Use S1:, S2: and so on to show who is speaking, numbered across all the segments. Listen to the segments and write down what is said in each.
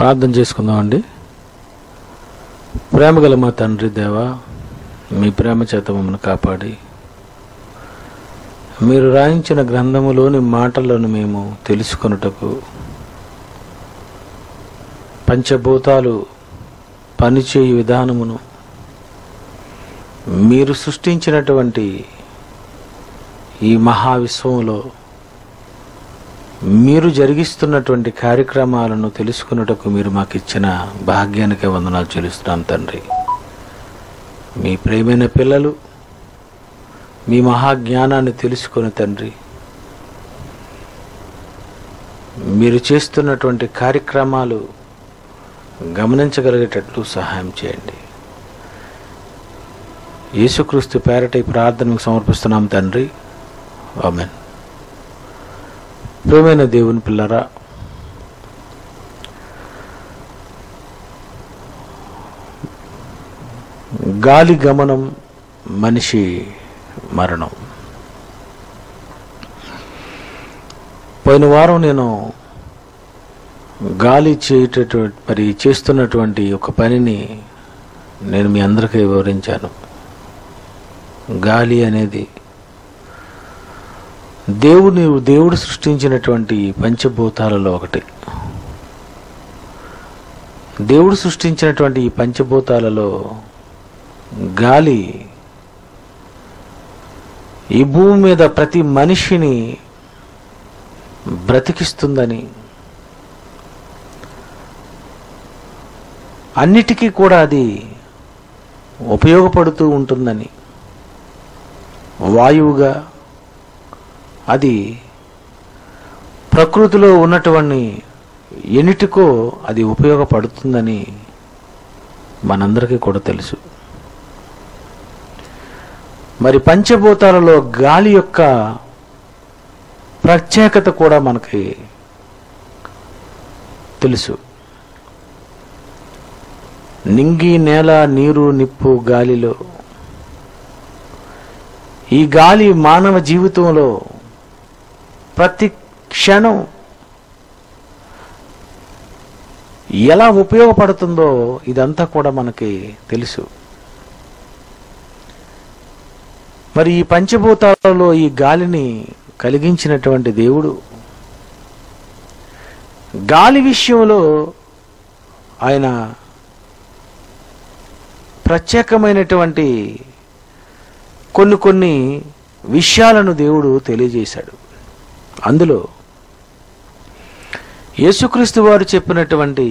S1: ప్రార్థన చేసుకుందామండి ప్రేమ గల మా తండ్రి దేవా మీ ప్రేమ చేత మమ్మల్ని కాపాడి మీరు రాయించిన గ్రంథములోని మాటలను మేము తెలుసుకొనుటకు పంచభూతాలు పనిచేయు విధానమును మీరు సృష్టించినటువంటి ఈ మహావిశ్వంలో మీరు జరిగిస్తున్నటువంటి కార్యక్రమాలను తెలుసుకున్నటకు మీరు మాకు ఇచ్చిన భాగ్యానికే వందనాలు చెల్లిస్తున్నాం తండ్రి మీ ప్రేమైన పిల్లలు మీ మహాజ్ఞానాన్ని తెలుసుకుని తండ్రి మీరు చేస్తున్నటువంటి కార్యక్రమాలు గమనించగలిగేటట్లు సహాయం చేయండి యేసుక్రీస్తు పేరట ఈ ప్రార్థనకు సమర్పిస్తున్నాం తండ్రి ఆమెన్ ప్రియమైన దేవుని పిల్లరా గాలి గమనం మనిషి మరణం పోయిన వారం నేను గాలి చేయటటువంటి మరి చేస్తున్నటువంటి ఒక పనిని నేను మీ అందరికీ వివరించాను గాలి అనేది దేవుని దేవుడు సృష్టించినటువంటి పంచభూతాలలో ఒకటి దేవుడు సృష్టించినటువంటి ఈ పంచభూతాలలో గాలి ఈ భూమి మీద ప్రతి మనిషిని బ్రతికిస్తుందని అన్నిటికీ కూడా అది ఉపయోగపడుతూ ఉంటుందని వాయువుగా అది ప్రకృతిలో ఉన్నటువంటి ఎన్నిటికో అది ఉపయోగపడుతుందని మనందరికీ కూడా తెలుసు మరి పంచభూతాలలో గాలి యొక్క ప్రత్యేకత కూడా మనకి తెలుసు నింగి నేల నీరు నిప్పు గాలిలో ఈ గాలి మానవ జీవితంలో ప్రతి క్షణం ఎలా ఉపయోగపడుతుందో ఇదంతా కూడా మనకి తెలుసు మరి ఈ పంచభూతాలలో ఈ గాలిని కలిగించినటువంటి దేవుడు గాలి విషయంలో ఆయన ప్రత్యేకమైనటువంటి కొన్ని కొన్ని విషయాలను దేవుడు తెలియజేశాడు అందులో యేసుక్రీస్తు వారు చెప్పినటువంటి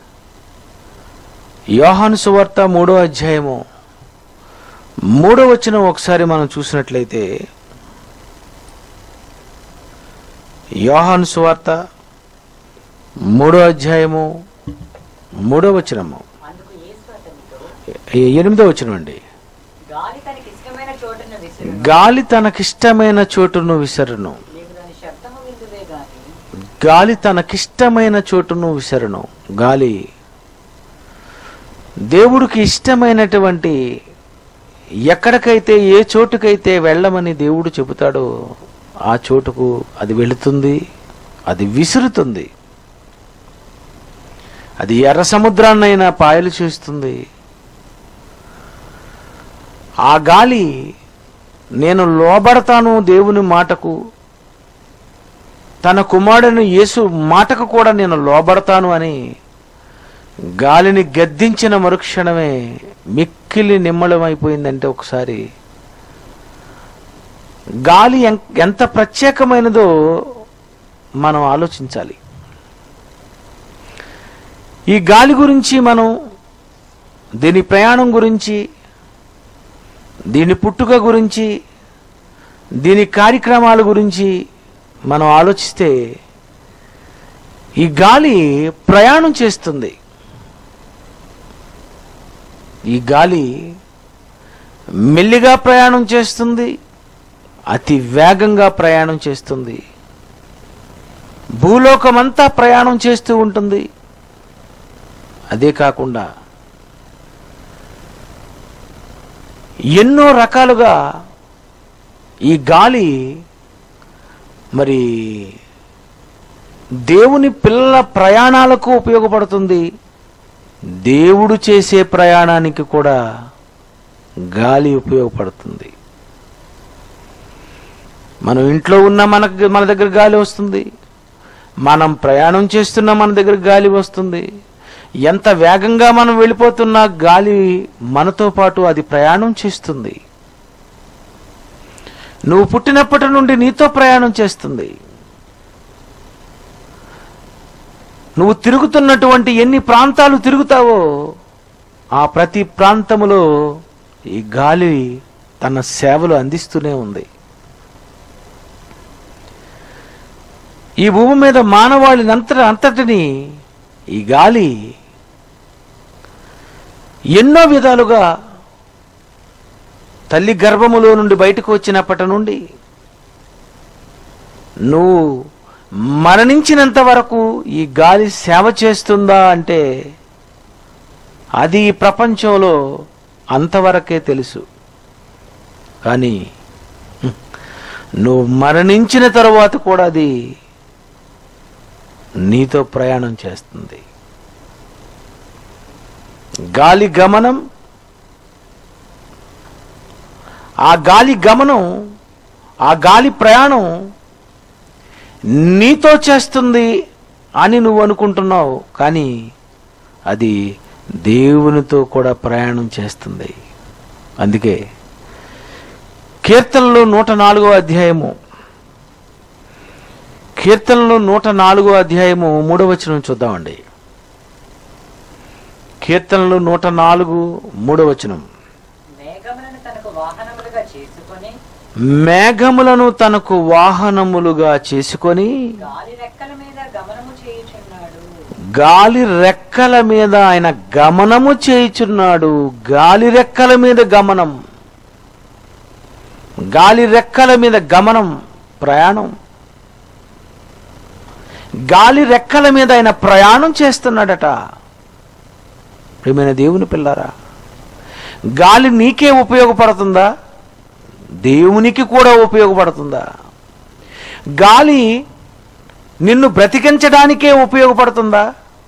S1: యోహాను సువార్త మూడో అధ్యాయము మూడో వచనం ఒకసారి మనం చూసినట్లయితే యోహాను సువార్త మూడో అధ్యాయము మూడో వచనము
S2: అందుకు యేసు అతనితో
S1: ఎ- ఎనిమిదో వచనం అండి
S2: గాలి తనకి ఇష్టమైన చోటున విసురు
S1: గాలి తనకిష్టమైన చోటును విసరును
S2: నీవు దాని శబ్దము విందువే గాని
S1: గాలి తనకిష్టమైన చోటును విసరును గాలి దేవుడికి ఇష్టమైనటువంటి ఎక్కడికైతే ఏ చోటుకైతే వెళ్ళమని దేవుడు చెబుతాడో ఆ చోటుకు అది వెళుతుంది అది విసురుతుంది అది ఎర్ర సముద్రాన్నైనా పాయలు చేస్తుంది ఆ గాలి నేను లోబడతాను దేవుని మాటకు తన కుమారుని యేసు మాటకు కూడా నేను లోబడతాను అని గాలిని గద్దించిన మరుక్షణమే మిక్కిలి నిమ్మళమైపోయిందంటే ఒకసారి గాలి ఎం- ఎంత ప్రత్యేకమైనదో మనం ఆలోచించాలి ఈ గాలి గురించి మనం దీని ప్రయాణం గురించి దీని పుట్టుక గురించి దీని కార్యక్రమాల గురించి మనం ఆలోచిస్తే ఈ గాలి ప్రయాణం చేస్తుంది ఈ గాలి మెల్లిగా ప్రయాణం చేస్తుంది అతి వేగంగా ప్రయాణం చేస్తుంది భూలోకమంతా ప్రయాణం చేస్తూ ఉంటుంది అదే కాకుండా ఎన్నో రకాలుగా ఈ గాలి మరి దేవుని పిల్లల ప్రయాణాలకు ఉపయోగపడుతుంది దేవుడు చేసే ప్రయాణానికి కూడా గాలి ఉపయోగపడుతుంది మనం ఇంట్లో ఉన్న మనకు మన దగ్గర గాలి వస్తుంది మనం ప్రయాణం చేస్తున్నా మన దగ్గర గాలి వస్తుంది ఎంత వేగంగా మనం వెళ్ళిపోతున్నా గాలి మనతో పాటు అది ప్రయాణం చేస్తుంది నువ్వు పుట్టినప్పటి నుండి నీతో ప్రయాణం చేస్తుంది నువ్వు తిరుగుతున్నటువంటి ఎన్ని ప్రాంతాలు తిరుగుతావో ఆ ప్రతి ప్రాంతములో ఈ గాలి తన సేవలు అందిస్తూనే ఉంది ఈ భూమి మీద మానవాళిని అంత అంతటిని ఈ గాలి ఎన్నో విధాలుగా తల్లి గర్భములో నుండి బయటకు వచ్చినప్పటి నుండి నువ్వు మరణించినంత వరకు ఈ గాలి సేవ చేస్తుందా అంటే అది ఈ ప్రపంచంలో అంతవరకే తెలుసు కానీ హ్మ్, నువ్వు మరణించిన తరువాత కూడా అది నీతో ప్రయాణం చేస్తుంది గాలి గమనం ఆ గాలి గమనం ఆ గాలి ప్రయాణం నీతో చేస్తుంది అని నువ్వు అనుకుంటున్నావు కానీ అది దేవునితో కూడా ప్రయాణం చేస్తుంది అందుకే కీర్తనలో నూట నాలుగో అధ్యాయము కీర్తనలో నూట నాలుగో అధ్యాయము మూడవ వచనం చూద్దామండి కీర్తనలో నూట నాలుగు మూడవ వచనం
S2: మేఘములను తనకు వాహనములుగా చేసుకొని
S1: మేఘములను తనకు వాహనములుగా చేసుకొని
S2: గాలి రెక్కల మీద గమనము చేయుచున్నాడు
S1: గాలి రెక్కల మీద ఆయన గమనము చేయుచున్నాడు గాలి రెక్కల మీద గమనం గాలి రెక్కల మీద గమనం ప్రయాణం గాలి రెక్కల మీద ఆయన ప్రయాణం చేస్తున్నాడట ప్రియమైన దేవుని పిల్లారా గాలి నీకే ఉపయోగపడుతుందా దేవునికి కూడా ఉపయోగపడుతుందా గాలి నిన్ను బ్రతికించడానికే ఉపయోగపడుతుందా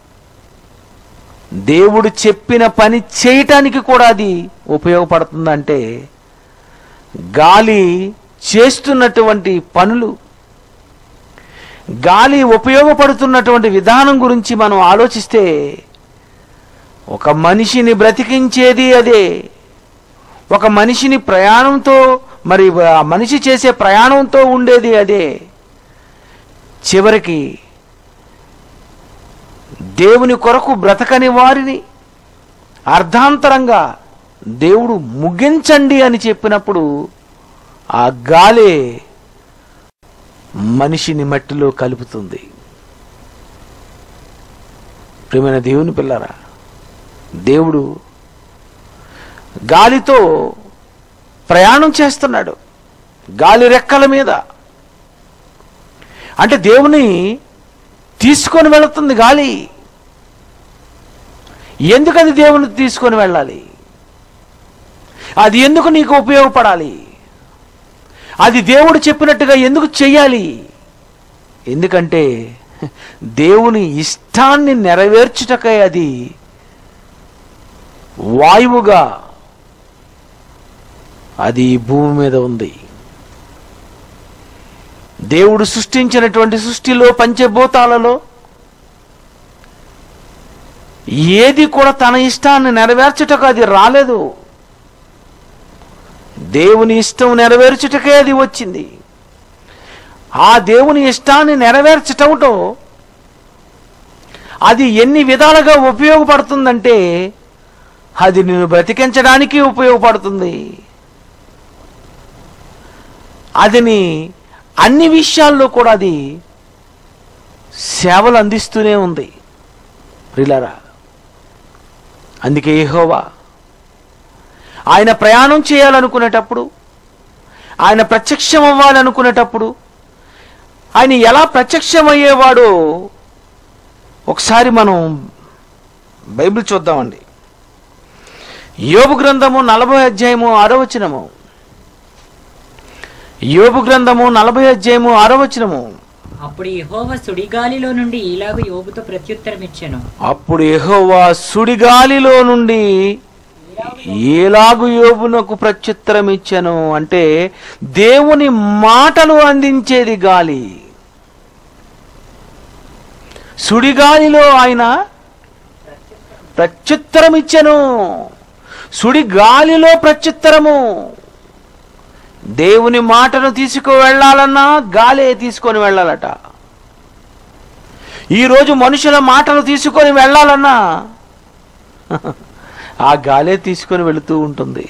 S1: దేవుడు చెప్పిన పని చేయటానికి కూడా అది ఉపయోగపడుతుందంటే గాలి చేస్తున్నటువంటి పనులు గాలి ఉపయోగపడుతున్నటువంటి విధానం గురించి మనం ఆలోచిస్తే ఒక మనిషిని బ్రతికించేది అదే ఒక మనిషిని ప్రయాణంతో మరి ఆ మనిషి చేసే ప్రయాణంతో ఉండేది అదే చివరికి దేవుని కొరకు బ్రతకని వారిని అర్ధాంతరంగా దేవుడు ముగించండి అని చెప్పినప్పుడు ఆ గాలే మనిషిని మట్టిలో కలుపుతుంది ప్రియమైన దేవుని పిల్లరా దేవుడు గాలితో ప్రయాణం చేస్తున్నాడు గాలి రెక్కల మీద అంటే దేవుని తీసుకొని వెళుతుంది గాలి ఎందుకది దేవుని తీసుకొని వెళ్ళాలి అది ఎందుకు నీకు ఉపయోగపడాలి అది దేవుడు చెప్పినట్టుగా ఎందుకు చెయ్యాలి ఎందుకంటే దేవుని ఇష్టాన్ని నెరవేర్చుటకై అది వాయువుగా అది ఈ భూమి మీద ఉంది దేవుడు సృష్టించినటువంటి సృష్టిలో పంచభూతాలలో ఏది కూడా తన ఇష్టాన్ని నెరవేర్చుటకు అది రాలేదు దేవుని ఇష్టం నెరవేర్చుటకే అది వచ్చింది ఆ దేవుని ఇష్టాన్ని నెరవేర్చటంతో అది ఎన్ని విధాలుగా ఉపయోగపడుతుందంటే అది నిన్ను బ్రతికించడానికి ఉపయోగపడుతుంది అదిని అన్ని విషయాల్లో కూడా అది సేవలు అందిస్తూనే ఉంది ప్రిలరా అందుకే యెహోవా ఆయన ప్రయాణం చేయాలనుకునేటప్పుడు ఆయన ప్రత్యక్షం అవ్వాలనుకునేటప్పుడు ఆయన ఎలా ప్రత్యక్షమయ్యేవాడో ఒకసారి మనం బైబిల్ చూద్దామండి యోబు గ్రంథము నలభై అధ్యాయము ఆరో వచనము యోబు గ్రంథము నలభై అధ్యాయము ఆరో వచనము
S3: అప్పుడు యెహోవా సుడిగాలిలో నుండి ఇలాగ యోబుతో ప్రత్యుత్తరం ఇచ్చాను
S1: అప్పుడు యెహోవా సుడిగాలిలో నుండి ఏలాగు యోబునకు ప్రత్యుత్తరం ఇచ్చాను అంటే దేవుని మాటలు అందించేది గాలి సుడిగాలిలో ఆయన ప్రత్యుత్తరం ఇచ్చాను సుడి గాలిలో ప్రత్యుత్తరము దేవుని మాటను తీసుకు వెళ్ళాలన్నా గాలే తీసుకొని వెళ్ళాలట ఈరోజు మనుషుల మాటలు తీసుకొని వెళ్ళాలన్నా ఆ గాలే తీసుకొని వెళుతూ ఉంటుంది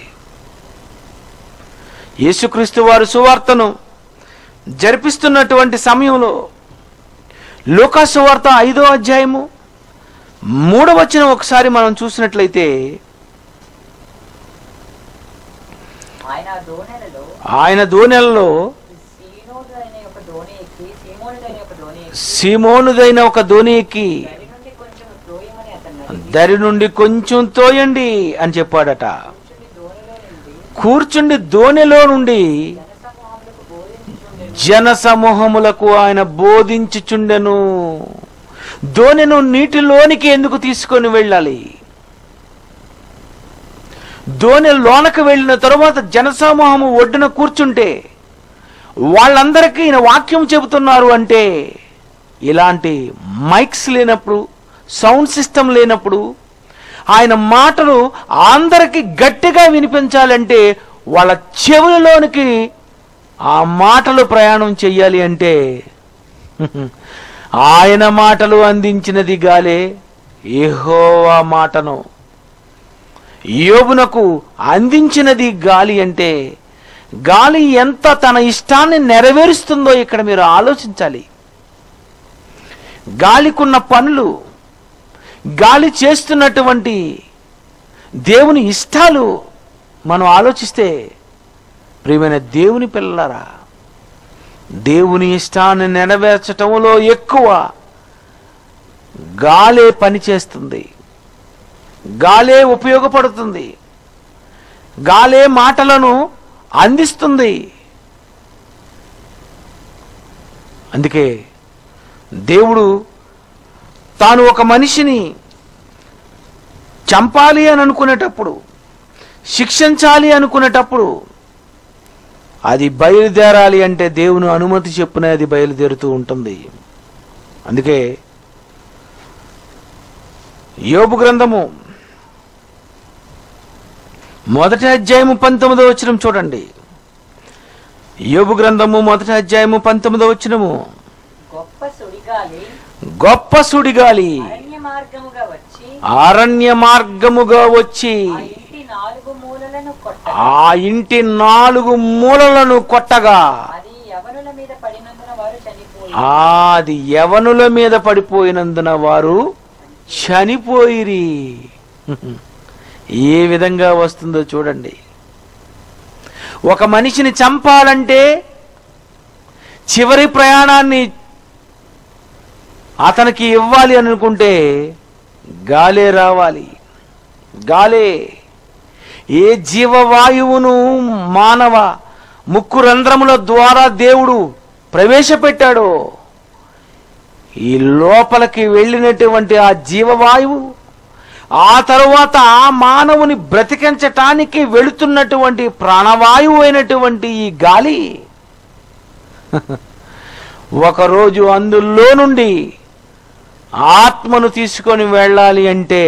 S1: యేసుక్రీస్తు వారు సువార్తను జరిపిస్తున్నటువంటి సమయంలో లూకా సువార్త ఐదో అధ్యాయము మూడవ వచనం ఒకసారి మనం చూసినట్లయితే
S2: ఆయన ఆ దోణెలలో
S1: ఆయన దోనెలలో
S2: సీనోదు అనే ఒక దోణి ఎక్కి సీమోనుడు అనే ఒక దోణి ఎక్కి
S1: సీమోనుదైన ఒక దోని ఎక్కి
S2: దరి నుండి కొంచెం త్రోయమని అతను అడిగి
S1: దరి నుండి కొంచెం తోయండి అని చెప్పాడట
S2: కూర్చుని దోణిలో నుండి
S1: కూర్చుండి దోనెలో నుండి
S2: జనసమూహములకు బోధించుచుండెను
S1: జన సమూహములకు ఆయన బోధించుచుండెను దోనెను నీటిలోనికి ఎందుకు తీసుకొని వెళ్ళాలి దోనె లోనకు వెళ్ళిన తరువాత జనసమూహము ఒడ్డున కూర్చుంటే వాళ్ళందరికీ ఈయన వాక్యం చెబుతున్నారు అంటే ఇలాంటి మైక్స్ లేనప్పుడు సౌండ్ సిస్టమ్ లేనప్పుడు ఆయన మాటలు అందరికీ గట్టిగా వినిపించాలంటే వాళ్ళ చెవులలోనికి ఆ మాటలు ప్రయాణం చెయ్యాలి అంటే ఆయన మాటలు అందించినది గాలే యెహోవా మాటను యోబునకు అందించినది గాలి అంటే గాలి ఎంత తన ఇష్టాన్ని నెరవేరుస్తుందో ఇక్కడ మీరు ఆలోచించాలి గాలికున్న పనులు గాలి చేస్తున్నటువంటి దేవుని ఇష్టాలు మనం ఆలోచిస్తే ప్రియమైన దేవుని పిల్లలారా దేవుని ఇష్టాన్ని నెరవేర్చటంలో ఎక్కువ గాలే పనిచేస్తుంది గాలే ఉపయోగపడుతుంది గాలే మాటలను అందిస్తుంది అందుకే దేవుడు తాను ఒక మనిషిని చంపాలి అని అనుకునేటప్పుడు శిక్షించాలి అనుకునేటప్పుడు అది బయలుదేరాలి అంటే దేవుని అనుమతి చెప్పునే అది బయలుదేరుతూ ఉంటుంది అందుకే యోబు గ్రంథము మొదటి అధ్యాయము పంతొమ్మిదో వచనం చూడండి యోబు గ్రంథము మొదటి అధ్యాయము పంతొమ్మిదో వచనము
S2: గొప్ప సుడిగాలి
S1: గొప్ప సుడిగాలి
S2: అరణ్య మార్గముగా వచ్చి
S1: అరణ్య మార్గముగా వచ్చి
S2: ఆ ఇంటి నాలుగు మూలలను కొట్ట
S1: ఆ ఇంటి నాలుగు మూలలను కొట్టగా
S2: అది యవనుల మీద పడినందున వారు చనిపోయి
S1: ఆది యవనుల మీద పడిపోయినందున వారు చనిపోయిరి ఏ విధంగా వస్తుందో చూడండి ఒక మనిషిని చంపాలంటే చివరి ప్రయాణాన్ని అతనికి ఇవ్వాలి అని అనుకుంటే గాలే రావాలి గాలే ఏ జీవవాయువును మానవ ముక్కు రంధ్రముల ద్వారా దేవుడు ప్రవేశపెట్టాడో ఈ లోపలికి వెళ్ళినటువంటి ఆ జీవవాయువు ఆ తరువాత ఆ మానవుని బ్రతికించటానికి వెళుతున్నటువంటి ప్రాణవాయువు అయినటువంటి ఈ గాలి ఒకరోజు అందులో నుండి ఆత్మను తీసుకొని వెళ్ళాలి అంటే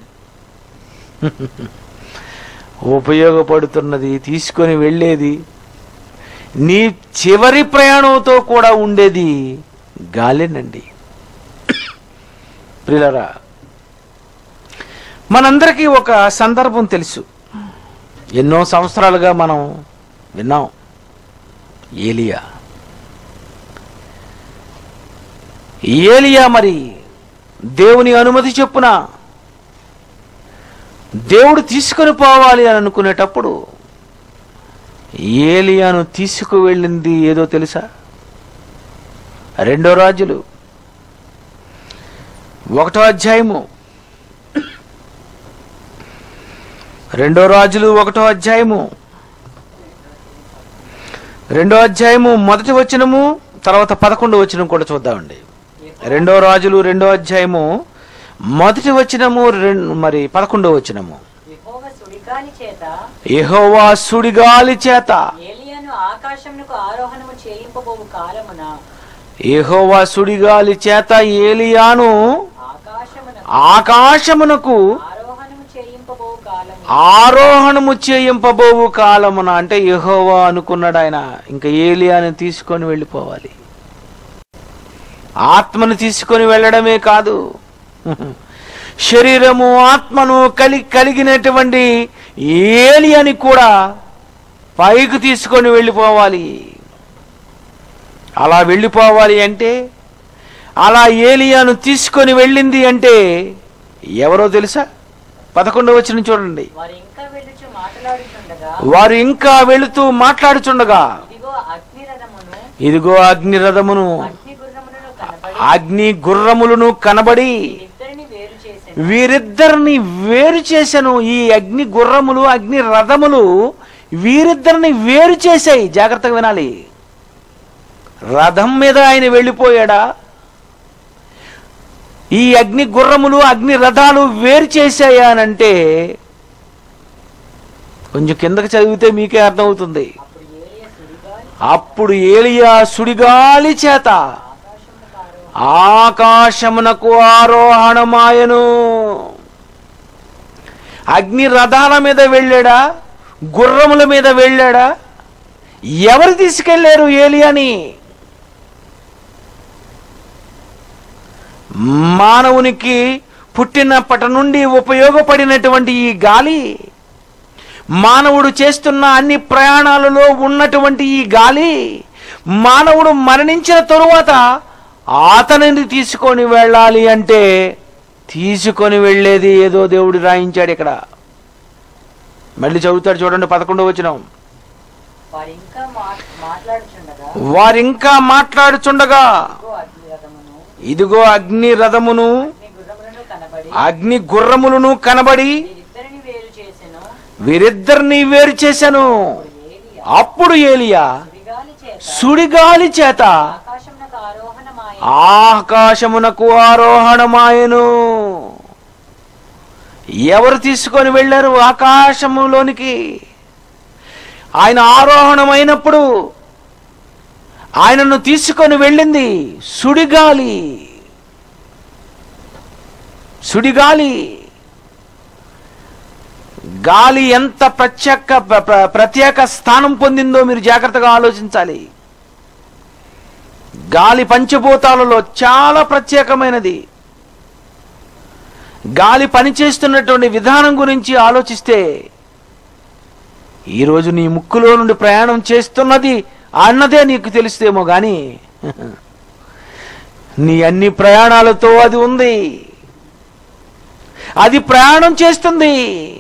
S1: ఉపయోగపడుతున్నది తీసుకొని వెళ్ళేది నీ చివరి ప్రయాణంతో కూడా ఉండేది గాలేనండి ప్రిలరా మనందరికీ ఒక సందర్భం తెలుసు ఎన్నో సంవత్సరాలుగా మనం విన్నాం ఏలియా ఏలియా మరి దేవుని అనుమతి చెప్పున దేవుడు తీసుకొని పోవాలి అని అనుకునేటప్పుడు ఏలియాను తీసుకువెళ్ళింది ఏదో తెలుసా రెండో రాజులు ఒకటో అధ్యాయము రెండో రాజులు ఒకటో అధ్యాయము రెండో అధ్యాయము మొదటి వచనము తర్వాత పదకొండు వచనం కూడా చూద్దామండి రెండో రాజులు రెండో అధ్యాయము మొదటి వచనము రెం- మరి పదకొండో వచనము
S2: యెహోవా సుడిగాలి చేత
S1: యెహోవా సుడిగాలి చేత
S2: ఏలియాను ఆకాశమునకు ఆరోహణము చేయింపబోవు కాలమున
S1: యెహోవా సుడిగాలి చేత ఏలియాను
S2: ఆకాశమునకు
S1: ఆకాశమునకు
S2: ఆరోహణము చేయింపబోవు కాలము
S1: ఆరోహణము చేయింపబోవు కాలమున అంటే యెహోవా అనుకున్నాడు ఆయన ఇంకా ఏలియాని తీసుకొని వెళ్ళిపోవాలి ఆత్మను తీసుకొని వెళ్ళడమే కాదు శరీరము ఆత్మను కలి కలిగినటువంటి ఏలియాని కూడా పైకి తీసుకొని వెళ్ళిపోవాలి అలా వెళ్ళిపోవాలి అంటే అలా ఏలియాను తీసుకొని వెళ్ళింది అంటే ఎవరో తెలుసా పదకొండవ వచ్చిన చూడండి
S2: వారు ఇంకా వెళ్ళుచు మాట్లాడుచుండగా
S1: వారు ఇంకా వెళుతూ మాట్లాడుచుండగా
S2: ఇదిగో అగ్నిరథమును
S1: ఇదిగో అగ్నిరథమును
S2: అగ్ని గుర్రములను కనబడి
S1: అగ్ని గుర్రములను కనబడి
S2: ఇద్దరిని వేరు చేసెను
S1: వీరిద్దరిని వేరు చేశాను ఈ అగ్ని గుర్రములు అగ్ని రథములు వీరిద్దరిని వేరు చేశాయి జాగ్రత్తగా వినాలి రథం మీద ఆయన వెళ్ళిపోయాడా ఈ అగ్ని గుర్రములు అగ్ని రథాలు వేరు చేశాయా అని అంటే కొంచెం కిందకి చదివితే మీకే అర్థమవుతుంది
S2: అప్పుడు ఏలియా సుడిగాలి
S1: అప్పుడు ఏలియా సుడిగాలి చేత
S2: ఆకాశమునకు ఆరోహణము
S1: ఆకాశమునకు ఆరోహణమాయను అగ్ని రథాల మీద వెళ్ళాడా గుర్రముల మీద వెళ్ళాడా ఎవరు తీసుకెళ్లారు ఏలియాని మానవునికి పుట్టినప్పటి నుండి ఉపయోగపడినటువంటి ఈ గాలి మానవుడు చేస్తున్న అన్ని ప్రయాణాలలో ఉన్నటువంటి ఈ గాలి మానవుడు మరణించిన తరువాత అతనిని తీసుకొని వెళ్ళాలి అంటే తీసుకొని వెళ్ళేది ఏదో దేవుడు రాయించాడు ఇక్కడ మళ్ళీ చదువుతాడు చూడండి పదకొండవ వచనం
S2: వారు ఇంకా మా- మాట్లాడుచుండగా
S1: వారింకా మాట్లాడుచుండగా
S2: ఇదిగో అగ్ని రథమును
S1: ఇదిగో అగ్ని రథమును
S2: అగ్ని గుర్రములను కనబడి
S1: అగ్ని గుర్రములను కనబడి
S2: వీరిద్దరిని వేరు చేసెను
S1: వీరిద్దరిని వేరు చేశాను
S2: ఏలియా
S1: అప్పుడు ఏలియా
S2: సుడిగాలి చేత
S1: సుడిగాలి చేత
S2: ఆకాశమునకు ఆరోహణమాయ
S1: ఆకాశమునకు ఆరోహణమాయను ఎవరు తీసుకొని వెళ్ళారు ఆకాశములోనికి ఆయన ఆరోహణమైనప్పుడు ఆయనను తీసుకొని వెళ్ళింది సుడిగాలి సుడిగాలి గాలి ఎంత ప్రత్యేక ప్ర- ప్ర- ప్రత్యేక స్థానం పొందిందో మీరు జాగ్రత్తగా ఆలోచించాలి గాలి పంచభూతాలలో చాలా ప్రత్యేకమైనది గాలి పనిచేస్తున్నటువంటి విధానం గురించి ఆలోచిస్తే ఈరోజు నీ ముక్కులో నుండి ప్రయాణం చేస్తున్నది అన్నదే నీకు తెలుస్తేమో కానీ నీ అన్ని ప్రయాణాలతో అది ఉంది అది ప్రయాణం చేస్తుంది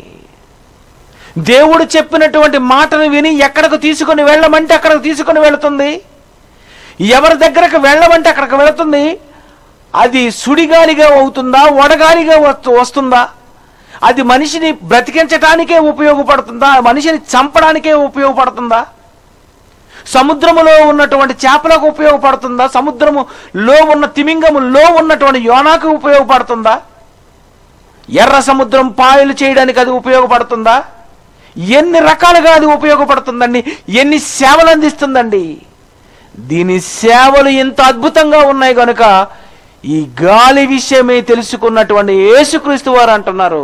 S1: దేవుడు చెప్పినటువంటి మాటను విని ఎక్కడికి తీసుకొని వెళ్ళమంటే అక్కడికి తీసుకొని వెళుతుంది ఎవరి దగ్గరకు వెళ్ళమంటే అక్కడికి వెళుతుంది అది సుడిగాలిగా అవుతుందా వడగాలిగా వస్తు వస్తుందా అది మనిషిని బ్రతికించటానికే ఉపయోగపడుతుందా మనిషిని చంపడానికే ఉపయోగపడుతుందా సముద్రములో ఉన్నటువంటి చేపలకు ఉపయోగపడుతుందా సముద్రములో ఉన్న తిమింగములో ఉన్నటువంటి యోనాకు ఉపయోగపడుతుందా ఎర్ర సముద్రం పాయలు చేయడానికి అది ఉపయోగపడుతుందా ఎన్ని రకాలుగా అది ఉపయోగపడుతుందండి ఎన్ని సేవలు అందిస్తుందండి దీని సేవలు ఎంత అద్భుతంగా ఉన్నాయి కనుక ఈ గాలి విషయమే తెలుసుకున్నటువంటి యేసుక్రీస్తు వారు అంటున్నారు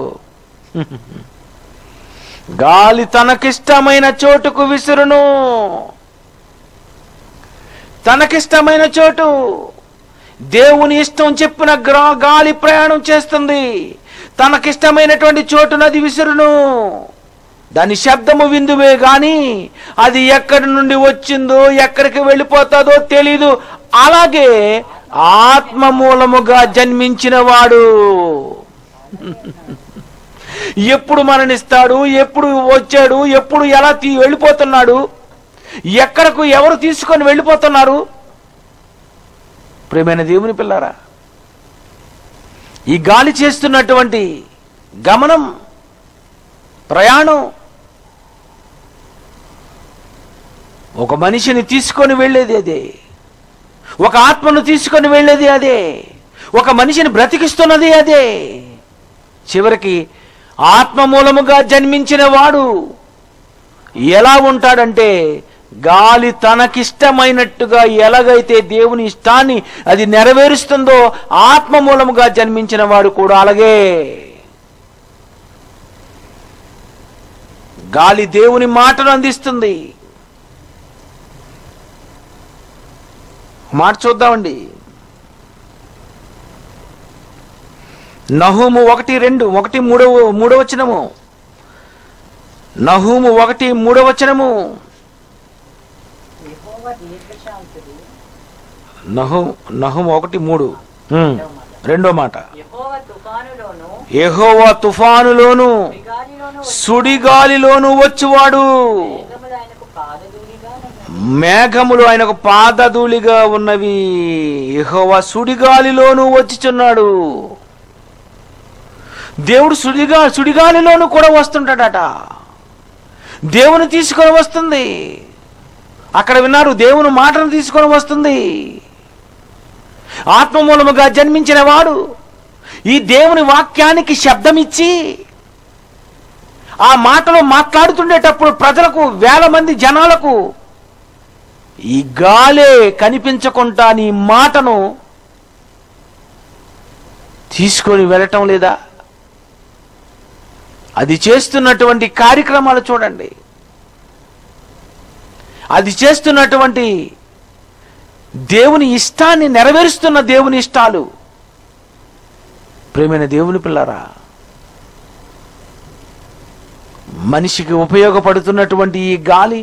S1: గాలి తనకిష్టమైన చోటుకు విసురును తనకిష్టమైన చోటు దేవుని ఇష్టం చెప్పిన గ్రా గాలి ప్రయాణం చేస్తుంది తనకిష్టమైనటువంటి చోటునది విసురును దాని శబ్దము విందువే గాని అది ఎక్కడి నుండి వచ్చిందో ఎక్కడికి వెళ్ళిపోతుందో తెలీదు అలాగే ఆత్మ మూలముగా జన్మించిన వాడు ఎప్పుడు మరణిస్తాడు ఎప్పుడు వచ్చాడు ఎప్పుడు ఎలా తీ వెళ్ళిపోతున్నాడు ఎక్కడకు ఎవరు తీసుకొని వెళ్ళిపోతున్నారు ప్రేమైన దేవుని పిల్లారా ఈ గాలి చేస్తున్నటువంటి గమనం ప్రయాణం ఒక మనిషిని తీసుకొని వెళ్ళేది అదే ఒక ఆత్మను తీసుకొని వెళ్ళేది అదే ఒక మనిషిని బ్రతికిస్తున్నది అదే చివరికి ఆత్మ మూలముగా జన్మించిన వాడు ఎలా ఉంటాడంటే గాలి తనకిష్టమైనట్టుగా ఎలాగైతే దేవుని ఇష్టాన్ని అది నెరవేరుస్తుందో ఆత్మ మూలముగా జన్మించిన వాడు కూడా అలాగే గాలి దేవుని మాటను అందిస్తుంది మాట చూద్దామండి నహూము ఒకటి రెండు ఒకటి మూడవ మూడవ వచనము నహూము ఒకటి మూడవ వచనము
S2: యెహోవా దీర్ఘశాంతుడు
S1: నహు నహుము ఒకటి మూడు ఉమ్, రెండో మాట
S2: యెహోవా తుఫానులోను
S1: యెహోవా తుఫానులోను
S2: సుడిగాలిలోను
S1: సుడిగాలిలోను వచ్చువాడు
S2: మేఘములు ఆయనకు పాదధూళిగా ఉన్నవి.
S1: మేఘములు ఆయనకు పాదధూళిగా ఉన్నవి యెహోవా సుడిగాలిలోను వచ్చిచున్నాడు దేవుడు సుడిగా సుడిగాలిలోను కూడా వస్తుంటాడట దేవుని తీసుకొని వస్తుంది అక్కడ విన్నారు దేవుని మాటను తీసుకొని వస్తుంది ఆత్మమూలముగా జన్మించిన వాడు ఈ దేవుని వాక్యానికి శబ్దమిచ్చి ఆ మాటలు మాట్లాడుతుండేటప్పుడు ప్రజలకు వేల మంది జనాలకు ఈ గాలే కనిపించకుండా నీ మాటను తీసుకొని వెళ్ళటం లేదా అది చేస్తున్నటువంటి కార్యక్రమాలు చూడండి అది చేస్తున్నటువంటి దేవుని ఇష్టాన్ని నెరవేరుస్తున్న దేవుని ఇష్టాలు ప్రేమైన దేవుని పిల్లరా మనిషికి ఉపయోగపడుతున్నటువంటి ఈ గాలి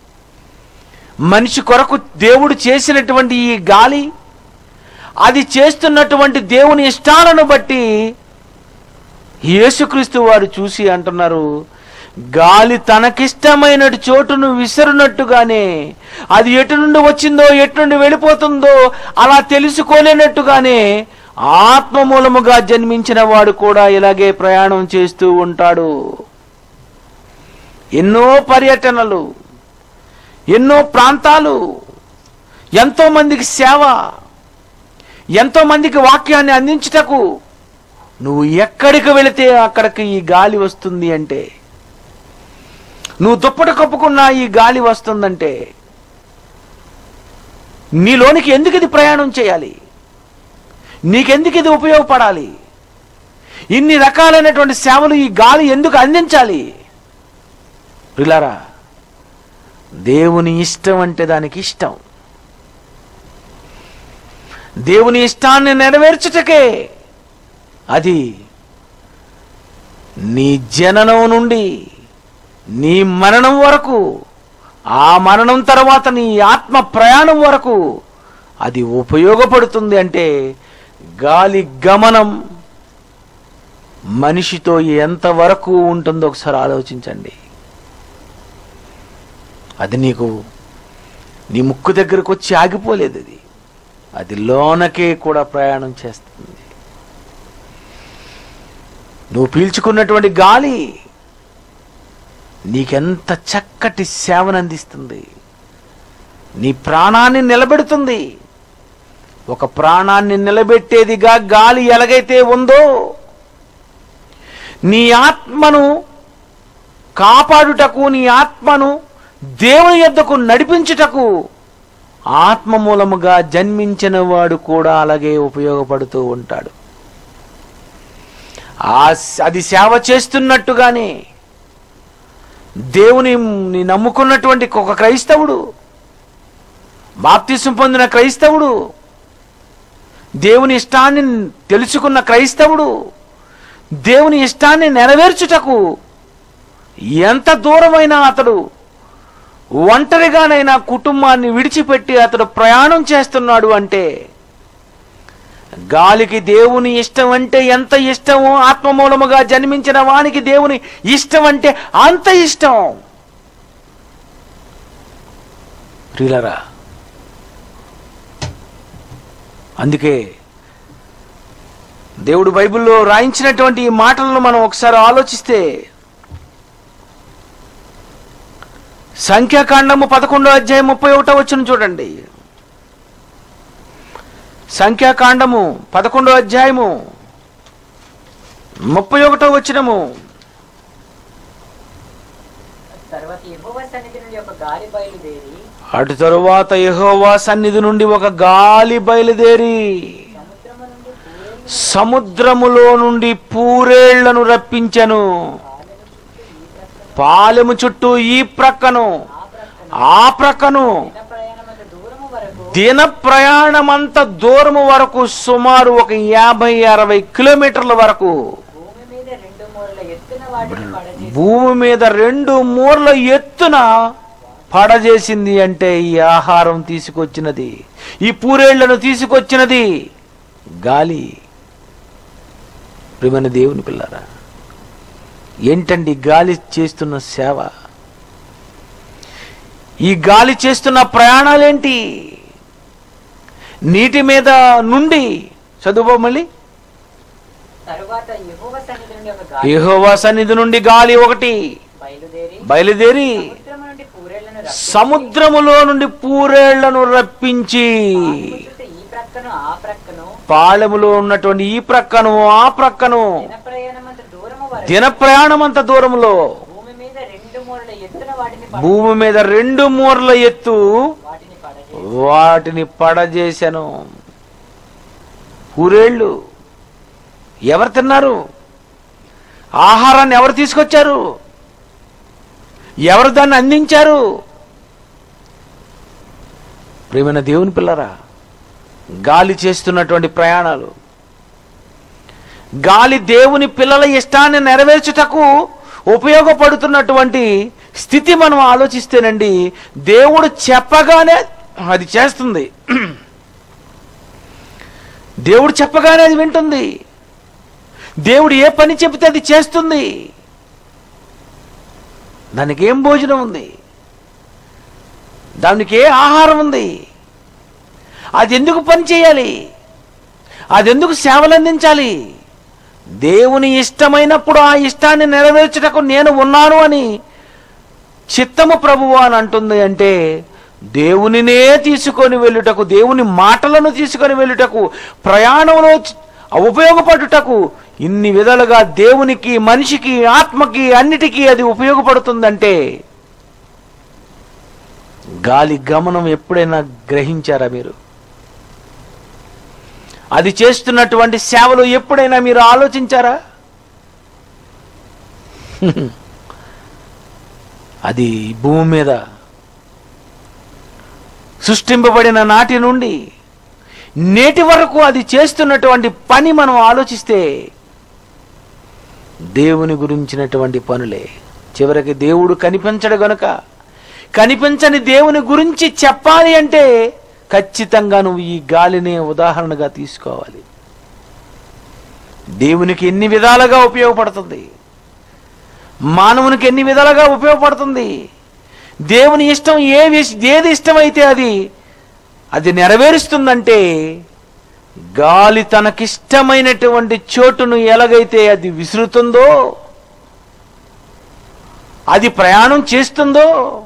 S1: మనిషి కొరకు దేవుడు చేసినటువంటి ఈ గాలి అది చేస్తున్నటువంటి దేవుని ఇష్టాలను బట్టి యేసుక్రీస్తు వారు చూసి అంటున్నారు గాలి తనకిష్టమైన చోటును విసరునట్టుగానే అది ఎటు నుండి వచ్చిందో ఎటు నుండి వెళ్ళిపోతుందో అలా తెలుసుకోలేనట్టుగానే ఆత్మ మూలముగా జన్మించిన వాడు కూడా ఇలాగే ప్రయాణం చేస్తూ ఉంటాడు ఎన్నో పర్యటనలు ఎన్నో ప్రాంతాలు ఎంతో మందికి సేవ ఎంతో మందికి వాక్యాన్ని అందించుటకు నువ్వు ఎక్కడికి వెళితే అక్కడికి ఈ గాలి వస్తుంది అంటే నువ్వు దుప్పటి కప్పుకున్నా ఈ గాలి వస్తుందంటే నీలోనికి ఎందుకు ఇది ప్రయాణం చేయాలి నీకెందుకు ఇది ఉపయోగపడాలి ఇన్ని రకాలైనటువంటి సేవలు ఈ గాలి ఎందుకు అందించాలి పిల్లారా దేవుని ఇష్టం అంటే దానికి ఇష్టం దేవుని ఇష్టాన్ని నెరవేర్చుటకే అది నీ జననం నుండి నీ మరణం వరకు ఆ మరణం తర్వాత నీ ఆత్మ ప్రయాణం వరకు అది ఉపయోగపడుతుంది అంటే గాలి గమనం మనిషితో ఎంతవరకు ఉంటుందో ఒకసారి ఆలోచించండి అది నీకు నీ ముక్కు దగ్గరకు వచ్చి ఆగిపోలేదు అది అది లోనకే కూడా ప్రయాణం చేస్తుంది నువ్వు పీల్చుకున్నటువంటి గాలి నీకెంత చక్కటి సేవను అందిస్తుంది నీ ప్రాణాన్ని నిలబెడుతుంది ఒక ప్రాణాన్ని నిలబెట్టేదిగా గాలి ఎలాగైతే ఉందో నీ ఆత్మను కాపాడుటకు నీ ఆత్మను దేవుని యొద్దకు నడిపించుటకు ఆత్మ మూలముగా జన్మించిన వాడు కూడా అలాగే ఉపయోగపడుతూ ఉంటాడు ఆ స- అది సేవ చేస్తున్నట్టుగానే దేవుని ని నమ్ముకున్నటువంటి ఒక క్రైస్తవుడు బాప్తిసం పొందిన క్రైస్తవుడు దేవుని ఇష్టాన్ని తెలుసుకున్న క్రైస్తవుడు దేవుని ఇష్టాన్ని నెరవేర్చుటకు ఎంత దూరమైనా అతడు ఒంటరిగానైనా కుటుంబాన్ని విడిచిపెట్టి అతడు ప్రయాణం చేస్తున్నాడు అంటే గాలికి దేవుని ఇష్టం అంటే ఎంత ఇష్టమో ఆత్మమూలముగా జన్మించిన వానికి దేవుని ఇష్టం అంటే అంత ఇష్టం ప్రియులరా అందుకే దేవుడు బైబిల్లో రాయించినటువంటి ఈ మాటలను మనం ఒకసారి ఆలోచిస్తే సంఖ్యాకాండము పదకొండో అధ్యాయం ముప్పై ఒకటో వచ్చిన చూడండి సంఖ్యాకాండము పదకొండో అధ్యాయము ముప్పై ఒకటో వచ్చినము
S2: తర్వాత యెహోవా సన్నిధి నుండి ఒక గాలి బయలుదేరి
S1: అటు తరువాత యెహోవా సన్నిధి నుండి ఒక గాలి బయలుదేరి
S2: సముద్రము నుండి పూరేలు
S1: సముద్రములో నుండి పూరేళ్లను రప్పించెను పాలెము చుట్టూ ఈ ప్రక్కను ఆ ప్రక్కను
S2: దిన ప్రయాణమంత దూరము వరకు
S1: దిన ప్రయాణమంత దూరము వరకు సుమారు ఒక యాభై అరవై కిలోమీటర్ల వరకు
S2: భూమి మీద రెండు మూరల ఎత్తున వాటిని పడజేసి
S1: భూమి మీద రెండు మూర్ల ఎత్తున పడజేసింది అంటే ఈ ఆహారం తీసుకొచ్చినది ఈ పూరేళ్లను తీసుకొచ్చినది గాలి ప్రియమైన దేవుని పిల్లరా ఏంటండి గాలి చేస్తున్న సేవ ఈ గాలి చేస్తున్న ప్రయాణాలేంటి నీటి మీద నుండి చదువు మళ్ళీ
S2: తరువాత యెహోవా సన్నిధి నుండి ఒక గాలి
S1: యెహోవా సన్నిధి నుండి గాలి ఒకటి
S2: బయలుదేరి
S1: బయలుదేరి
S2: సముద్రము నుండి పూరేళ్లను రప్పించి
S1: సముద్రములో నుండి పూరేళ్లను రప్పించి
S2: పాలెము చుట్టూ ఈ ప్రక్కను ఆ ప్రక్కను
S1: పాళెములో ఉన్నటువంటి ఈ ప్రక్కను ఆ ప్రక్కను
S2: దిన ప్రయాణమంత దూరము వరకు
S1: దిన ప్రయాణం అంత దూరంలో
S2: భూమి మీద రెండు మూరల ఎత్తున వాటిని పడ-
S1: భూమి మీద రెండు మూరల ఎత్తు
S2: వాటిని పడజేసి
S1: వాటిని పడజేశాను పూరేళ్ళు ఎవరు తిన్నారు ఆహారాన్ని ఎవరు తీసుకొచ్చారు ఎవరు దాన్ని అందించారు ప్రేమైన దేవుని పిల్లరా గాలి చేస్తున్నటువంటి ప్రయాణాలు గాలి దేవుని పిల్లల ఇష్టాన్ని నెరవేర్చుటకు ఉపయోగపడుతున్నటువంటి స్థితి మనం ఆలోచిస్తేనండి దేవుడు చెప్పగానే అది చేస్తుంది దేవుడు చెప్పగానే అది వింటుంది దేవుడు ఏ పని చెబితే అది చేస్తుంది దానికి ఏం భోజనం ఉంది దానికి ఏ ఆహారం ఉంది అది ఎందుకు పని చేయాలి అది ఎందుకు సేవలు అందించాలి దేవుని ఇష్టమైనప్పుడు ఆ ఇష్టాన్ని నెరవేర్చుటకు నేను ఉన్నాను అని చిత్తము ప్రభువు అని అంటుంది అంటే దేవునినే తీసుకొని వెళ్ళుటకు దేవుని మాటలను తీసుకొని వెళ్ళుటకు ప్రయాణంలో చ- ఉపయోగపడుటకు ఇన్ని విధాలుగా దేవునికి మనిషికి ఆత్మకి అన్నిటికీ అది ఉపయోగపడుతుందంటే గాలి గమనం ఎప్పుడైనా గ్రహించారా మీరు అది చేస్తున్నటువంటి సేవలు ఎప్పుడైనా మీరు ఆలోచించారా అది భూమి మీద సృష్టింపబడిన నాటి నుండి నేటి వరకు అది చేస్తున్నటువంటి పని మనం ఆలోచిస్తే దేవుని గురించినటువంటి పనులే చివరికి దేవుడు కనిపించడు గనుక కనిపించని దేవుని గురించి చెప్పాలి అంటే ఖచ్చితంగా నువ్వు ఈ గాలిని ఉదాహరణగా తీసుకోవాలి దేవునికి ఎన్ని విధాలుగా ఉపయోగపడుతుంది మానవునికి ఎన్ని విధాలుగా ఉపయోగపడుతుంది దేవుని ఇష్టం ఏ విష- ఏది ఇష్టమైతే అది అది నెరవేరుస్తుందంటే గాలి తనకిష్టమైనటువంటి చోటును ఎలాగైతే అది విసురుతుందో అది ప్రయాణం చేస్తుందో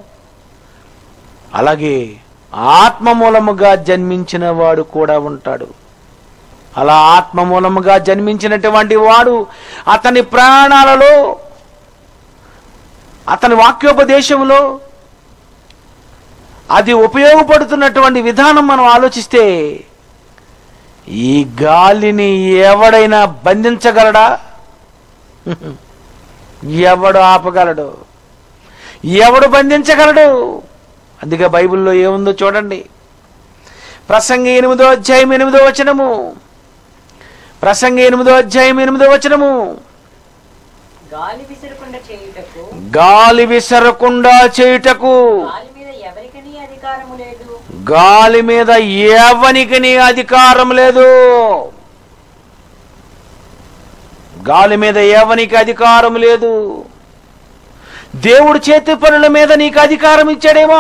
S1: అలాగే ఆత్మ మూలముగా జన్మించిన వాడు కూడా ఉంటాడు అలా ఆత్మ మూలముగా జన్మించినటువంటి వాడు అతని ప్రాణాలలో అతని వాక్యోపదేశంలో అది ఉపయోగపడుతున్నటువంటి విధానం మనం ఆలోచిస్తే ఈ గాలిని ఎవడైనా బంధించగలడా ఎవడు ఆపగలడు ఎవడు బంధించగలడు అందుకే బైబిల్లో ఏముందో చూడండి ప్రసంగి ఎనిమిదో అధ్యాయం ఎనిమిదో వచనము ప్రసంగి ఎనిమిదో అధ్యాయం ఎనిమిదో వచనము
S2: గాలి విసరకుండా చేయుటకు
S1: గాలి విసరకుండా చేయుటకు
S2: గాలి మీద ఎవరికని అధికారము లేదు
S1: గాలి మీద ఎవనికి అధికారం లేదు గాలి మీద ఎవనికి అధికారం లేదు దేవుడు చేతి పనుల మీద నీకు అధికారం ఇచ్చాడేమో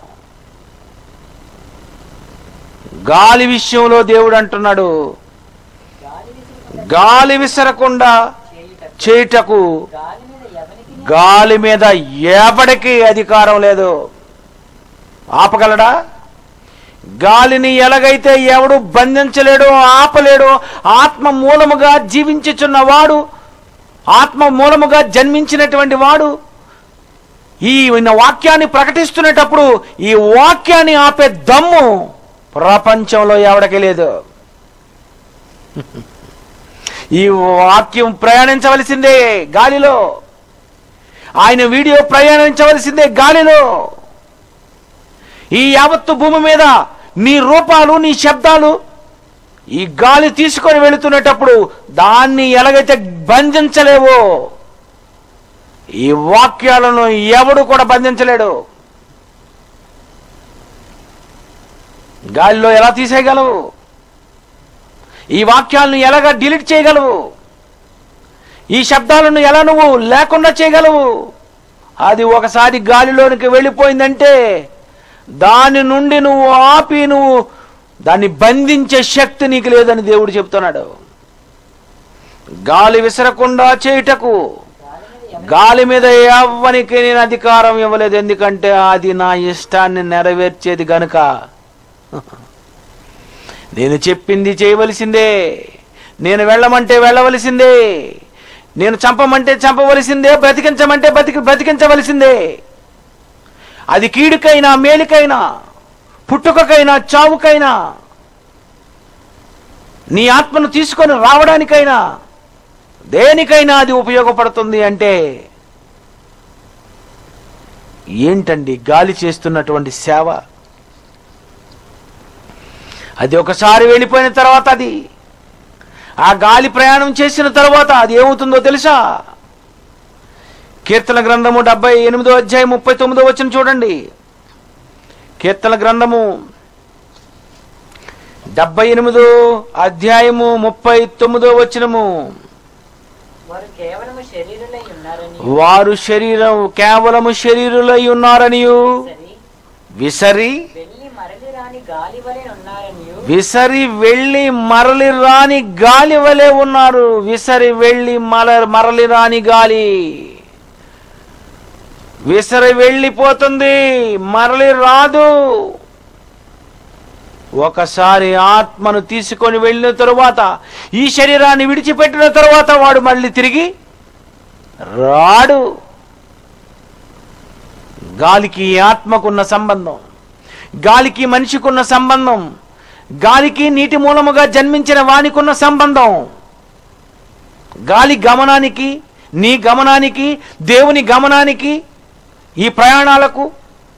S1: గాలి విషయంలో దేవుడు అంటున్నాడు
S2: గాలి విసరకుండా
S1: గాలి విసరకుండా
S2: చేయుటకు
S1: చేయుటకు
S2: గాలి మీద ఎవరికి
S1: గాలి మీద ఎవడికి అధికారం లేదు ఆపగలడా గాలిని ఎలాగైతే ఎవడు బంధించలేడో ఆపలేడో ఆత్మ మూలముగా జీవించుచున్న వాడు ఆత్మ మూలముగా జన్మించినటువంటి వాడు ఈ వాక్యాన్ని ప్రకటిస్తున్నటప్పుడు ఈ వాక్యాన్ని ఆపే దమ్ము ప్రపంచంలో ఎవడికి లేదు ఈ వాక్యం ప్రయాణించవలసిందే గాలిలో ఆయన వీడియో ప్రయాణించవలసిందే గాలిలో ఈ యావత్తు భూమి మీద నీ రూపాలు నీ శబ్దాలు ఈ గాలి తీసుకొని వెళుతున్నటప్పుడు దాన్ని ఎలాగైతే బంధించలేవో ఈ వాక్యాలను ఎవడు కూడా బంధించలేడు గాలిలో ఎలా తీసేయగలవు ఈ వాక్యాలను ఎలాగా డిలీట్ చేయగలవు ఈ శబ్దాలను ఎలా నువ్వు లేకుండా చేయగలవు అది ఒకసారి గాలిలోనికి వెళ్ళిపోయిందంటే దాని నుండి నువ్వు ఆపి నువ్వు దాన్ని బంధించే శక్తి నీకు లేదని దేవుడు చెప్తున్నాడు గాలి విసరకుండా చేయుటకు గాలి మీద ఎవ్వనికి నేను అధికారం ఇవ్వలేదు ఎందుకంటే అది నా ఇష్టాన్ని నెరవేర్చేది గనుక నేను చెప్పింది చేయవలసిందే నేను వెళ్ళమంటే వెళ్ళవలసిందే నేను చంపమంటే చంపవలసిందే బ్రతికించమంటే బ్రతికి బ్రతికించవలసిందే అది కీడుకైనా మేలుకైనా పుట్టుకకైనా చావుకైనా నీ ఆత్మను తీసుకొని రావడానికైనా దేనికైనా అది ఉపయోగపడుతుంది అంటే ఏంటండి గాలి చేస్తున్నటువంటి సేవ అది ఒకసారి వెళ్ళిపోయిన తర్వాత అది ఆ గాలి ప్రయాణం చేసిన తర్వాత అది ఏమవుతుందో తెలుసా కీర్తన గ్రంథము డెబ్బై ఎనిమిదో అధ్యాయం ముప్పై తొమ్మిదో వచ్చిన చూడండి కీర్తన గ్రంథము డెబ్బై ఎనిమిదో అధ్యాయము ముప్పై తొమ్మిదో వచనము
S2: వారు కేవలము శరీరులై ఉన్నారని
S1: వారు శరీరం కేవలము శరీరులై ఉన్నారనియు
S2: సరి
S1: విసరి
S2: వెళ్ళి మరలి రాని గాలి వలె ఉన్నారని
S1: విసరి వెళ్ళి మరలి రాని గాలి వలె ఉన్నారు విసరి వెళ్ళి మల మరలి రాని గాలి విసరి వెళ్ళిపోతుంది మరలి రాదు ఒకసారి ఆత్మను తీసుకొని వెళ్ళిన తరువాత ఈ శరీరాన్ని విడిచిపెట్టిన తరువాత వాడు మళ్ళీ తిరిగి రాడు గాలికి ఆత్మకున్న సంబంధం గాలికి మనిషికున్న సంబంధం గాలికి నీటి మూలముగా జన్మించిన వానికున్న సంబంధం గాలి గమనానికి నీ గమనానికి దేవుని గమనానికి ఈ ప్రయాణాలకు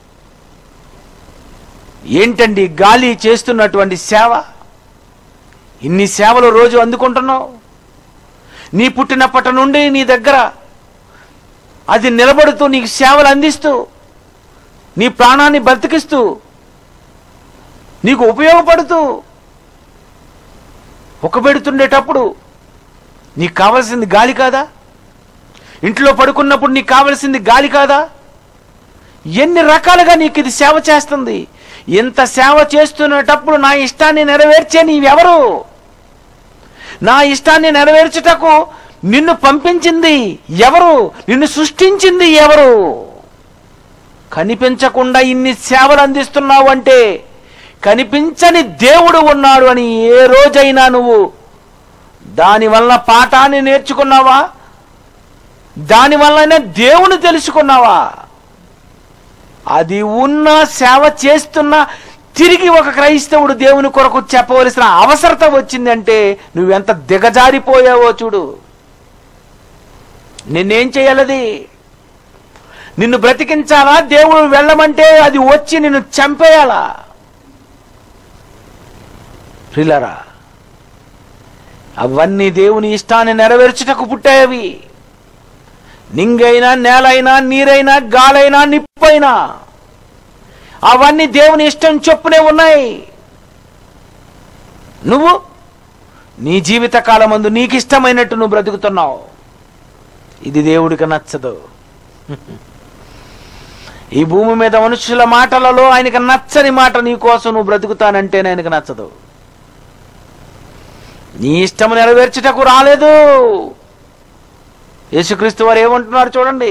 S1: ఏంటండి గాలి చేస్తున్నటువంటి సేవ ఇన్ని సేవలు రోజు అందుకుంటున్నావు నీ పుట్టినప్పటి నుండి నీ దగ్గర అది నిలబడుతూ నీకు సేవలు అందిస్తూ నీ ప్రాణాన్ని బ్రతికిస్తూ నీకు ఉపయోగపడుతూ పెడుతుండేటప్పుడు నీకు కావలసింది గాలి కాదా ఇంట్లో పడుకున్నప్పుడు నీకు కావలసింది గాలి కాదా ఎన్ని రకాలుగా నీకు ఇది సేవ చేస్తుంది ఇంత సేవ చేస్తున్నటప్పుడు నా ఇష్టాన్ని నెరవేర్చే నీవెవరు నా ఇష్టాన్ని నెరవేర్చుటకు నిన్ను పంపించింది ఎవరు నిన్ను సృష్టించింది ఎవరు కనిపించకుండా ఇన్ని సేవలు అందిస్తున్నావు అంటే కనిపించని దేవుడు ఉన్నాడు అని ఏ రోజైనా నువ్వు దానివల్ల పాఠాన్ని నేర్చుకున్నావా దానివల్లనే దేవుని తెలుసుకున్నావా అది ఉన్న సేవ చేస్తున్న తిరిగి ఒక క్రైస్తవుడు దేవుని కొరకు చెప్పవలసిన అవసరత వచ్చిందంటే నువ్వెంత దిగజారిపోయావో చూడు నిన్నేం చేయాలది నిన్ను బ్రతికించాలా దేవుడు వెళ్ళమంటే అది వచ్చి నిన్ను చంపేయాలా ప్రిలరా అవన్నీ దేవుని ఇష్టాన్ని నెరవేర్చుటకు పుట్టాయవి నింగైనా నేలైనా నీరైనా గాలైనా నిప్పైనా అవన్నీ దేవుని ఇష్టం చొప్పునే ఉన్నాయి నువ్వు నీ జీవిత కాలమందు నీకు ఇష్టమైనట్టు నువ్వు బ్రతుకుతున్నావు ఇది దేవుడికి నచ్చదు ఈ భూమి మీద మనుషుల మాటలలో ఆయనకి నచ్చని మాట నీ కోసం నువ్వు బ్రతుకుతానంటేనే ఆయనకు నచ్చదు నీ ఇష్టం నెరవేర్చుటకు రాలేదు యేసుక్రీస్తు వారు ఏమంటున్నారు చూడండి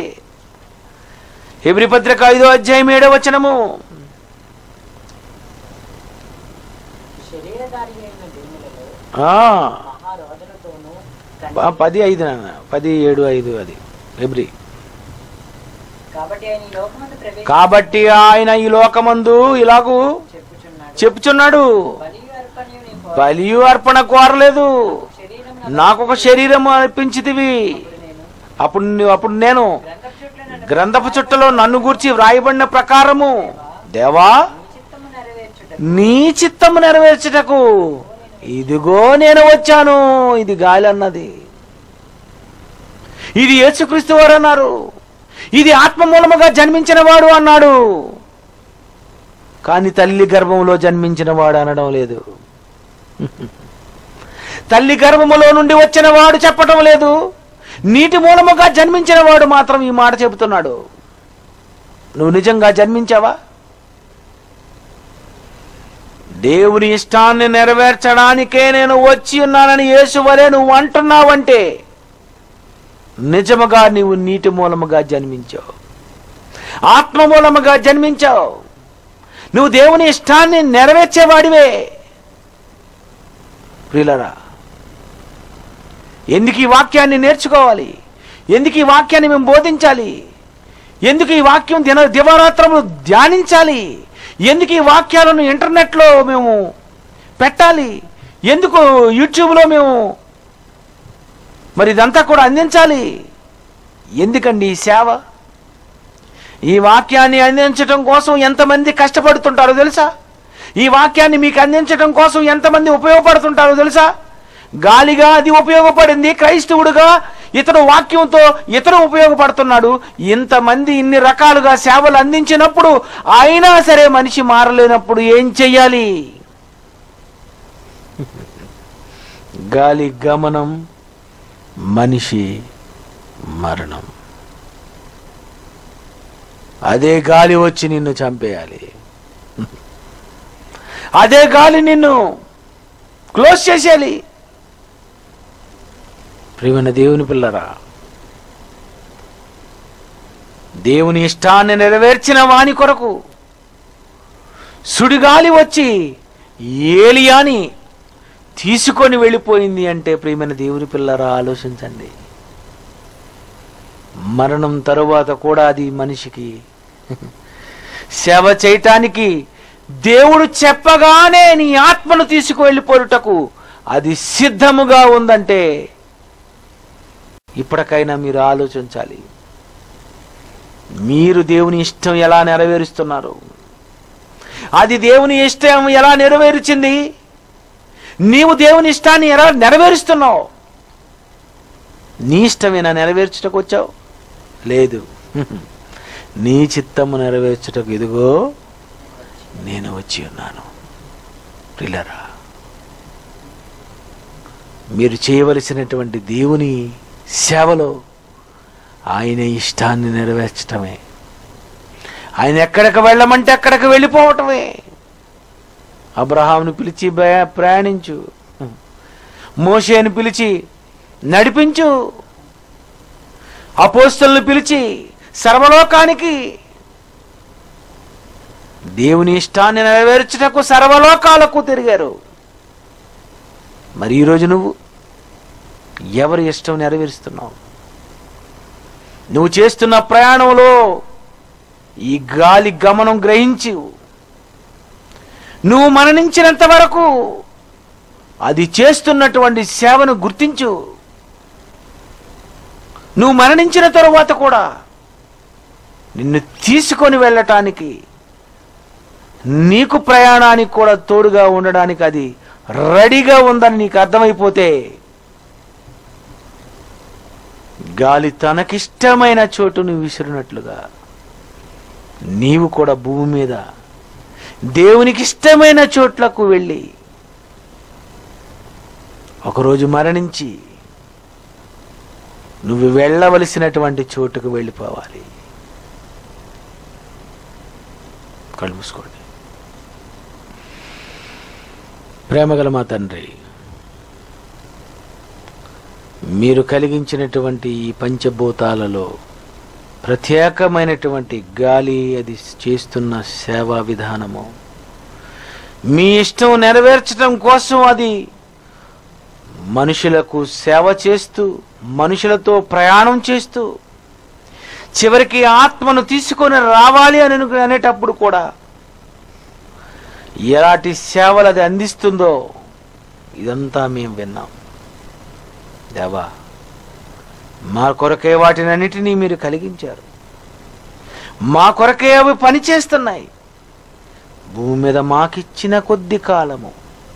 S1: హెబ్రి పత్రిక ఐదో అధ్యాయం ఏడో వచనము
S2: శరీరధారి అయిన దేవులలో
S1: ఆ,
S2: మహారోధనతోనూ
S1: ప- పది ఐదు నాన్న పది ఏడు ఐదు అది ఎబ్రి
S2: కాబట్టి ఆయన ఈ లోకమందు ప్రవేశ
S1: కాబట్టి ఆయన ఈ లోకమందు ఇలాగూ
S2: చెప్పుచున్నాడు
S1: చెప్పుచున్నాడు
S2: బలియు అర్పణయు నీ కోర-
S1: బలియు అర్పణ కోరలేదు
S2: శరీరం
S1: నాకు ఒక శరీరం అర్పించితివి
S2: నేను
S1: అప్పుడు నీ- అప్పుడు నేను
S2: గ్రంథపు చుట్టూ నన్ను
S1: గ్రంథపు చుట్టలో నన్ను గూర్చి వ్రాయబడిన ప్రకారము దేవా
S2: నీ చిత్తము నెరవేర్చుట
S1: నీ చిత్తము నెరవేర్చుటకు ఇదిగో నేను వచ్చాను ఇది గాలి అన్నది ఇది యేసుక్రీస్తు వారు అన్నారు ఇది ఆత్మ మూలముగా జన్మించిన వాడు అన్నాడు కానీ తల్లి గర్భంలో జన్మించిన వాడు అనడం లేదు తల్లి గర్భములో నుండి వచ్చిన వాడు చెప్పటం లేదు నీటి మూలముగా జన్మించిన వాడు మాత్రం ఈ మాట చెబుతున్నాడు నువ్వు నిజంగా జన్మించావా దేవుని ఇష్టాన్ని నెరవేర్చడానికే నేను వచ్చి ఉన్నానని యేసు వలె నువ్వు అంటున్నావంటే నిజముగా నీవు నీటి మూలముగా జన్మించావు ఆత్మ మూలముగా జన్మించావు నువ్వు దేవుని ఇష్టాన్ని నెరవేర్చేవాడివే ప్రియులరా ఎందుకు ఈ వాక్యాన్ని నేర్చుకోవాలి ఎందుకు ఈ వాక్యాన్ని మేము బోధించాలి ఎందుకు ఈ వాక్యం దిన దివారాత్రములు ధ్యానించాలి ఎందుకు ఈ వాక్యాలను ఇంటర్నెట్లో మేము పెట్టాలి ఎందుకు యూట్యూబ్లో మేము మరి ఇదంతా కూడా అందించాలి ఎందుకండి ఈ సేవ ఈ వాక్యాన్ని అందించడం కోసం ఎంతమంది కష్టపడుతుంటారో తెలుసా ఈ వాక్యాన్ని మీకు అందించడం కోసం ఎంతమంది ఉపయోగపడుతుంటారో తెలుసా గాలిగా అది ఉపయోగపడింది క్రైస్తవుడుగా ఇతడు వాక్యంతో ఇతడు ఉపయోగపడుతున్నాడు ఇంతమంది ఇన్ని రకాలుగా సేవలు అందించినప్పుడు అయినా సరే మనిషి మారలేనప్పుడు ఏం చెయ్యాలి గాలి గమనం మనిషి మరణం అదే గాలి వచ్చి నిన్ను చంపేయాలి అదే గాలి నిన్ను క్లోజ్ చేసేయాలి ప్రియమైన దేవుని పిల్లరా దేవుని ఇష్టాన్ని నెరవేర్చిన వాని కొరకు సుడిగాలి వచ్చి ఏలియాని తీసుకొని వెళ్ళిపోయింది అంటే ప్రియమైన దేవుని పిల్లరా ఆలోచించండి మరణం తరువాత కూడా అది మనిషికి సేవ చేయటానికి దేవుడు చెప్పగానే నీ ఆత్మను తీసుకువెళ్ళిపోరుటకు అది సిద్ధముగా ఉందంటే ఇప్పటికైనా మీరు ఆలోచించాలి మీరు దేవుని ఇష్టం ఎలా నెరవేరుస్తున్నారు అది దేవుని ఇష్టం ఎలా నెరవేర్చింది నీవు దేవుని ఇష్టాన్ని ఎలా నెరవేరుస్తున్నావు నీ ఇష్టమేనా నెరవేర్చుటకు వచ్చావు లేదు నీ చిత్తము నెరవేర్చుటకు ఇదిగో నేను వచ్చి ఉన్నాను ప్రిలరా మీరు చేయవలసినటువంటి దేవుని సేవలో ఆయన ఇష్టాన్ని నెరవేర్చటమే ఆయన ఎక్కడికి వెళ్ళమంటే అక్కడికి వెళ్ళిపోవటమే అబ్రహాంను పిలిచి బయ- ప్రయాణించు మోషేని పిలిచి నడిపించు అపోస్తలను పిలిచి సర్వలోకానికి దేవుని ఇష్టాన్ని నెరవేర్చుటకు సర్వలోకాలకు తిరిగారు మరి ఈరోజు నువ్వు ఎవరి ఇష్టం నెరవేరుస్తున్నావు నువ్వు చేస్తున్న ప్రయాణంలో ఈ గాలి గమనం గ్రహించు నువ్వు మరణించినంత వరకు అది చేస్తున్నటువంటి సేవను గుర్తించు నువ్వు మరణించిన తరువాత కూడా నిన్ను తీసుకొని వెళ్ళటానికి నీకు ప్రయాణానికి కూడా తోడుగా ఉండడానికి అది రెడీగా ఉందని నీకు అర్థమైపోతే గాలి తనకిష్టమైన చోటును విసిరినట్లుగా నీవు కూడా భూమి మీద దేవునికి ఇష్టమైన చోట్లకు వెళ్ళి ఒకరోజు మరణించి నువ్వు వెళ్ళవలసినటువంటి చోటుకు వెళ్ళిపోవాలి కళ్ళు మూసుకోండి ప్రేమగల మా తండ్రి మీరు కలిగించినటువంటి ఈ పంచభూతాలలో ప్రత్యేకమైనటువంటి గాలి అది చేస్తున్న సేవా విధానము మీ ఇష్టం నెరవేర్చడం కోసం అది మనుషులకు సేవ చేస్తూ మనుషులతో ప్రయాణం చేస్తూ చివరికి ఆత్మను తీసుకొని రావాలి అని అను- అనేటప్పుడు కూడా ఎలాంటి సేవలు అది అందిస్తుందో ఇదంతా మేము విన్నాం దేవా మా కొరకే వాటినన్నిటినీ మీరు కలిగించారు మా కొరకే అవి పనిచేస్తున్నాయి భూమి మీద మాకిచ్చిన కొద్ది కాలము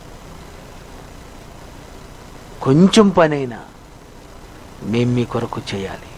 S1: కొంచెం పనైనా మేము మీ కొరకు చేయాలి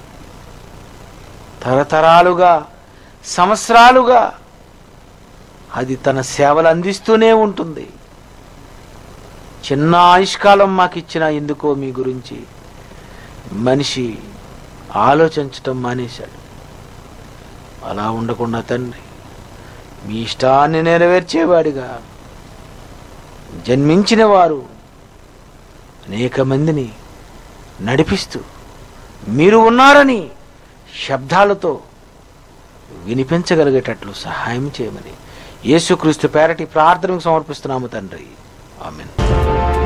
S1: తరతరాలుగా సంవత్సరాలుగా అది తన సేవలు అందిస్తూనే ఉంటుంది చిన్న ఆయుష్కాలం మాకు ఇచ్చిన ఎందుకో మీ గురించి మనిషి ఆలోచించటం మానేశాడు అలా ఉండకుండా తండ్రి మీ ఇష్టాన్ని నెరవేర్చేవాడిగా జన్మించిన వారు అనేక మందిని నడిపిస్తూ మీరు ఉన్నారని శబ్దాలతో వినిపించగలిగేటట్లు సహాయం చేయమని యేసుక్రీస్తు పేరటి ప్రార్థనకు సమర్పిస్తున్నాము తండ్రి ఆమెన్